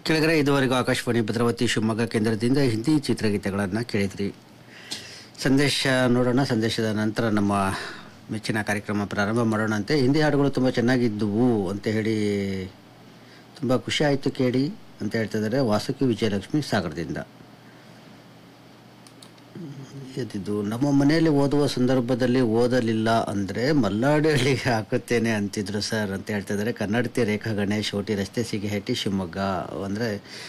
ಕೆಳಗಡೆ ಇದುವರೆಗೂ ಆಕಾಶವಾಣಿ ಭದ್ರಾವತಿ ಶಿವಮೊಗ್ಗ ಕೇಂದ್ರದಿಂದ ಹಿಂದಿ ಚಿತ್ರಗೀತೆಗಳನ್ನು ಕೇಳಿದ್ರಿ ಸಂದೇಶ ನೋಡೋಣ ಸಂದೇಶದ ನಂತರ ನಮ್ಮ ಮೆಚ್ಚಿನ ಕಾರ್ಯಕ್ರಮ ಪ್ರಾರಂಭ ಮಾಡೋಣಂತೆ ಹಿಂದಿ ಹಾಡುಗಳು ತುಂಬ ಚೆನ್ನಾಗಿದ್ದವು ಅಂತ ಹೇಳಿ ತುಂಬ ಖುಷಿ ಆಯಿತು ಕೇಳಿ ಅಂತ ಹೇಳ್ತಿದ್ದಾರೆ ವಾಸುಕಿ ವಿಜಯಲಕ್ಷ್ಮಿ ಸಾಗರದಿಂದ ಇದಿದ್ದು ನಮ್ಮ ಮನೆಯಲ್ಲಿ ಓದುವ ಸಂದರ್ಭದಲ್ಲಿ ಓದಲಿಲ್ಲ ಅಂದರೆ ಮಲ್ಲಾಡಹಳ್ಳಿಗೆ ಹಾಕುತ್ತೇನೆ ಅಂತಿದ್ರು ಸರ್ ಅಂತ ಹೇಳ್ತಿದ್ದಾರೆ ಕನ್ನಡತಿ ರೇಖಾ ಗಣೇಶ್ ಓಟಿ ರಸ್ತೆ ಸಿಗಹಟ್ಟಿ ಶಿವಮೊಗ್ಗ ಅಂದರೆ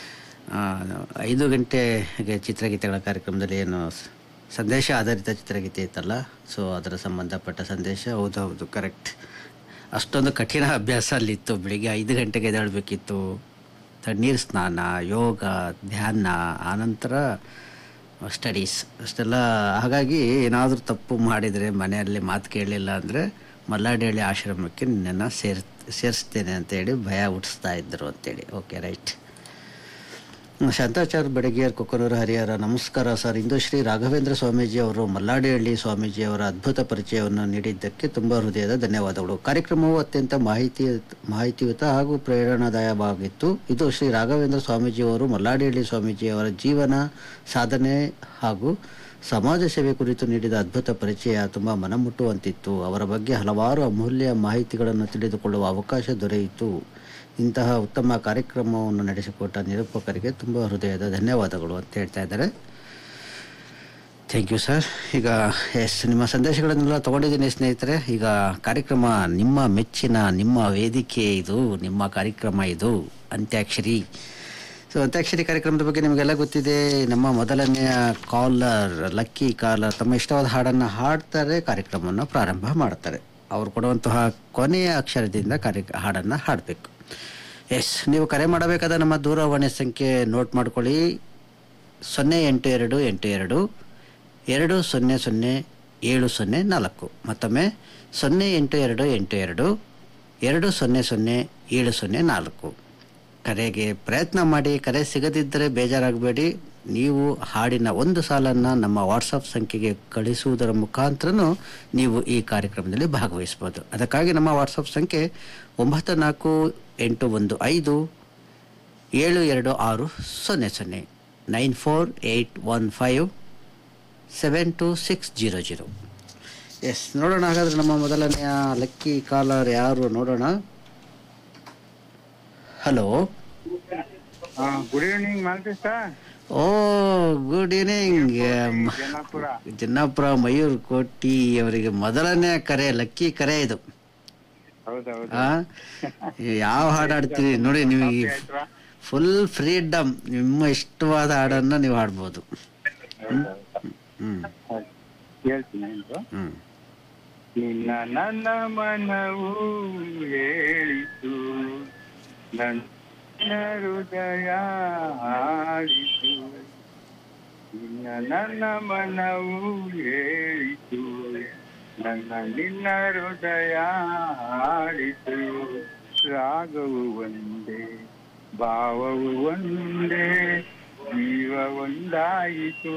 ಐದು ಗಂಟೆಗೆ ಚಿತ್ರಗೀತೆಗಳ ಕಾರ್ಯಕ್ರಮದಲ್ಲಿ ಏನು ಸ- ಸಂದೇಶ ಆಧಾರಿತ ಚಿತ್ರಗೀತೆ ಇತ್ತಲ್ಲ ಸೊ ಅದರ ಸಂಬಂಧಪಟ್ಟ ಸಂದೇಶ ಹೌದು ಹೌದು ಕರೆಕ್ಟ್ ಅಷ್ಟೊಂದು ಕಠಿಣ ಅಭ್ಯಾಸ ಅಲ್ಲಿತ್ತು ಬೆಳಿಗ್ಗೆ ಐದು ಗಂಟೆಗೆ ಎದ್ದೇಳಬೇಕಿತ್ತು ತಣ್ಣೀರು ಸ್ನಾನ ಯೋಗ ಧ್ಯಾನ ಆನಂತರ ಸ್ಟಡೀಸ್ ಅಷ್ಟೆಲ್ಲ ಹಾಗಾಗಿ ಏನಾದರೂ ತಪ್ಪು ಮಾಡಿದರೆ ಮನೆಯಲ್ಲಿ ಮಾತು ಕೇಳಲಿಲ್ಲ ಅಂದರೆ ಮಲ್ಲಾಡಿಹಳ್ಳಿ ಆಶ್ರಮಕ್ಕೆ ನಿನ್ನನ್ನು ಸೇರ್ ಸೇರಿಸ್ತೇನೆ ಅಂತೇಳಿ ಭಯ ಹುಟ್ಟಿಸ್ತಾ ಇದ್ದರು ಅಂತೇಳಿ ಓಕೆ ರೈಟ್ ಶಾಂತಾಚಾರ್ ಬೆಡಗಿಯರ್ ಕೊಕ್ಕನೂರು ಹರಿಹರ ನಮಸ್ಕಾರ ಸರ್ ಇಂದು ಶ್ರೀ ರಾಘವೇಂದ್ರ ಸ್ವಾಮೀಜಿ ಅವರು ಮಲ್ಲಾಡಿಹಳ್ಳಿ ಸ್ವಾಮೀಜಿ ಅವರ ಅದ್ಭುತ ಪರಿಚಯವನ್ನು ನೀಡಿದ್ದಕ್ಕೆ ತುಂಬ ಹೃದಯದ ಧನ್ಯವಾದಗಳು ಕಾರ್ಯಕ್ರಮವು ಅತ್ಯಂತ ಮಾಹಿತಿ ಮಾಹಿತಿಯುತ ಹಾಗೂ ಪ್ರೇರಣಾದಾಯವಾಗಿತ್ತು ಇದು ಶ್ರೀ ರಾಘವೇಂದ್ರ ಸ್ವಾಮೀಜಿ ಅವರು ಮಲ್ಲಾಡಿಹಳ್ಳಿ ಸ್ವಾಮೀಜಿ ಅವರ ಜೀವನ ಸಾಧನೆ ಹಾಗೂ ಸಮಾಜ ಸೇವೆ ಕುರಿತು ನೀಡಿದ ಅದ್ಭುತ ಪರಿಚಯ ತುಂಬ ಮನಮುಟ್ಟುವಂತಿತ್ತು ಅವರ ಬಗ್ಗೆ ಹಲವಾರು ಅಮೂಲ್ಯ ಮಾಹಿತಿಗಳನ್ನು ತಿಳಿದುಕೊಳ್ಳುವ ಅವಕಾಶ ದೊರೆಯಿತು ಇಂತಹ ಉತ್ತಮ ಕಾರ್ಯಕ್ರಮವನ್ನು ನಡೆಸಿಕೊಟ್ಟ ನಿರೂಪಕರಿಗೆ ತುಂಬ ಹೃದಯದ ಧನ್ಯವಾದಗಳು ಅಂತ ಹೇಳ್ತಾ ಇದ್ದಾರೆ ಥ್ಯಾಂಕ್ ಯು ಸರ್ ಈಗ ಎಸ್ ನಿಮ್ಮ ಸಂದೇಶಗಳನ್ನೆಲ್ಲ ತಗೊಂಡಿದ್ದೀನಿ ಸ್ನೇಹಿತರೆ ಈಗ ಕಾರ್ಯಕ್ರಮ ನಿಮ್ಮ ಮೆಚ್ಚಿನ ನಿಮ್ಮ ವೇದಿಕೆ ಇದು ನಿಮ್ಮ ಕಾರ್ಯಕ್ರಮ ಇದು ಅಂತ್ಯಾಕ್ಷರಿ ಸೊ ಅಂತ್ಯಾಕ್ಷರಿ ಕಾರ್ಯಕ್ರಮದ ಬಗ್ಗೆ ನಿಮಗೆಲ್ಲ ಗೊತ್ತಿದೆ ನಮ್ಮ ಮೊದಲನೆಯ ಕಾಲರ್ ಲಕ್ಕಿ ಕಾಲರ್ ತಮ್ಮ ಇಷ್ಟವಾದ ಹಾಡನ್ನು ಹಾಡ್ತಾರೆ ಕಾರ್ಯಕ್ರಮವನ್ನು ಪ್ರಾರಂಭ ಮಾಡ್ತಾರೆ ಅವ್ರು ಕೊಡುವಂತಹ ಕೊನೆಯ ಅಕ್ಷರದಿಂದ ಕಾರ್ಯ ಹಾಡನ್ನು ಹಾಡಬೇಕು ಎಸ್ ನೀವು ಕರೆ ಮಾಡಬೇಕಾದ ನಮ್ಮ ದೂರವಾಣಿ ಸಂಖ್ಯೆ ನೋಟ್ ಮಾಡ್ಕೊಳ್ಳಿ ಸೊನ್ನೆ ಎಂಟು ಎರಡು ಎಂಟು ಎರಡು ಎರಡು ಸೊನ್ನೆ ಸೊನ್ನೆ ಏಳು ಸೊನ್ನೆ ನಾಲ್ಕು ಮತ್ತೊಮ್ಮೆ ಸೊನ್ನೆ ಎಂಟು ಎರಡು ಎಂಟು ಎರಡು ಎರಡು ಸೊನ್ನೆ ಸೊನ್ನೆ ಏಳು ಸೊನ್ನೆ ನಾಲ್ಕು ಕರೆಗೆ ಪ್ರಯತ್ನ ಮಾಡಿ ಕರೆ ಸಿಗದಿದ್ದರೆ ಬೇಜಾರಾಗಬೇಡಿ ನೀವು ಹಾಡಿನ ಒಂದು ಸಾಲನ್ನು ನಮ್ಮ ವಾಟ್ಸಪ್ ಸಂಖ್ಯೆಗೆ ಕಳಿಸುವುದರ ಮುಖಾಂತರನೂ ನೀವು ಈ ಕಾರ್ಯಕ್ರಮದಲ್ಲಿ ಭಾಗವಹಿಸ್ಬೋದು ಅದಕ್ಕಾಗಿ ನಮ್ಮ ವಾಟ್ಸಪ್ ಸಂಖ್ಯೆ ಒಂಬತ್ತು ನಾಲ್ಕು ಎಂಟು ಒಂದು ಐದು ಏಳು ಎರಡು ಆರು ಸೊನ್ನೆ ಸೊನ್ನೆ nine four eight one five seven two six zero zero yes ನೋಡೋಣ ಹಾಗಾದ್ರೆ ನಮ್ಮ ಮೊದಲನೆಯ ಲಕ್ಕಿ ಕಾಲರ್ ಯಾರು ನೋಡೋಣ hello good evening Malti sir oh good evening Jannapura Jannapura Mayur Koti ಅವರಿಗೆ ಮೊದಲನೇ ಕರೆ ಲಕ್ಕಿ ಕರೆ ಇದು ಹೌದೌದು ಆ ಯಾವ ಹಾಡು ಹಾಡ್ತೀರಿ ನೋಡಿ ನಿಮಗೆ ಆಯ್ತಾ ಫುಲ್ ಫ್ರೀಡಮ್ ನಿಮ್ಮ ಇಷ್ಟವಾದ ಹಾಡನ್ನು ನೀವು ಹಾಡ್ಬೋದು ಹ್ಮ್ ಹೇಳ್ತೀನಿ ಎಂದು ಹ್ಮ್ ನಿನ್ನ ನನ್ನ ಮನವು ಹೇಳಿತು ನನ್ನ ಹೃದಯ ಹಾಡಿತು ನಿನ್ನ ನನ್ನ ಮನವು ಹೇಳಿತು ನನ್ನ ನಿನ್ನ ಹೃದಯ ಹಾಡಿತು ರಾಗವು ಒಂದೇ ಭಾವವು ಒಂದೇ ಜೀವ ಒಂದಾಯಿತು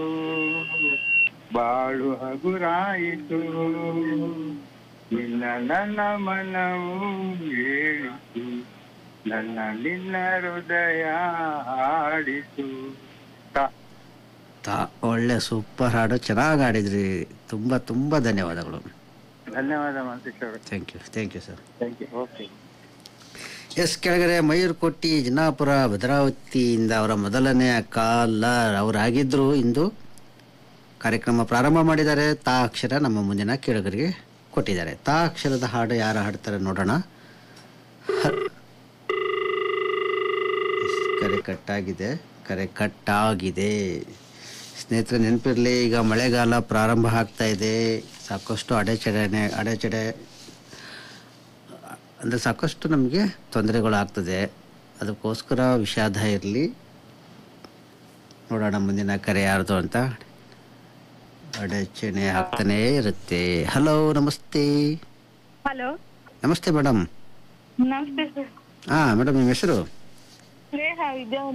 ಬಾಳು ಹಗುರಾಯಿತು ನಿನ್ನ ನನ್ನ ಮನವು ಹೇಳಿತು ನನ್ನ ನಿನ್ನ ಹೃದಯ ಹಾಡಿತು ತ- ತಾ ಒಳ್ಳೆ ಸೂಪರ್ ಹಾಡು ಚೆನ್ನಾಗಿ ಹಾಡಿದ್ರಿ ತುಂಬ ತುಂಬ ಧನ್ಯವಾದಗಳು ಧನ್ಯವಾದ ಮಾಂತೇಶ್ ಅವರು thank you thank you sir thank you okay yes ಕೆಳಗಡೆ ಮಯೂರ್ಕೋಟಿ ಜನಾಪುರ ಭದ್ರಾವತಿಯಿಂದ ಅವರ ಮೊದಲನೆಯ ಕಾಲರ್ ಅವರಾಗಿದ್ದರು ಇಂದು ಕಾರ್ಯಕ್ರಮ ಪ್ರಾರಂಭ ಮಾಡಿದ್ದಾರೆ ತಾ ಅಕ್ಷರ ನಮ್ಮ ಮುಂದಿನ ಕೇಳುಗರಿಗೆ ಕೊಟ್ಟಿದ್ದಾರೆ ತಾ ಅಕ್ಷರದ ಹಾಡು ಯಾರು ಹಾಡ್ತಾರೆ ನೋಡೋಣ ಹ- ಎಸ್, ಕರೆ ಕಟ್ಟಾಗಿದೆ ಕರೆ ಕಟ್ಟಾಗಿದೆ ಸ್ನೇಹಿತರೆ ನೆನಪಿರಲಿ ಈಗ ಮಳೆಗಾಲ ಪ್ರಾರಂಭ ಆಗ್ತಾ ಇದೆ ಸಾಕಷ್ಟು ಅಡೆಚಣೆ ಅಡೆಚಣೆ ಅಂದರೆ ಸಾಕಷ್ಟು ನಮಗೆ ತೊಂದರೆಗಳಾಗ್ತದೆ ಅದಕ್ಕೋಸ್ಕರ ವಿಷಾದ ಇರಲಿ ನೋಡೋಣ ಮುಂದಿನ ಕರೆ ಯಾರ್ದು ಅಂತ ಅಡಚಣೆ ಆಗ್ತಾನೇ ಇರುತ್ತೆ ಹಲೋ ನಮಸ್ತೆ ಹಲೋ ನಮಸ್ತೆ ಮೇಡಮ್ ನಮಸ್ತೆ ಸರ್ ಹಾಂ ಮೇಡಮ್ ನಿಮ್ಮ ಹೆಸರು ಸ್ನೇಹ ವಿದ್ಯಾ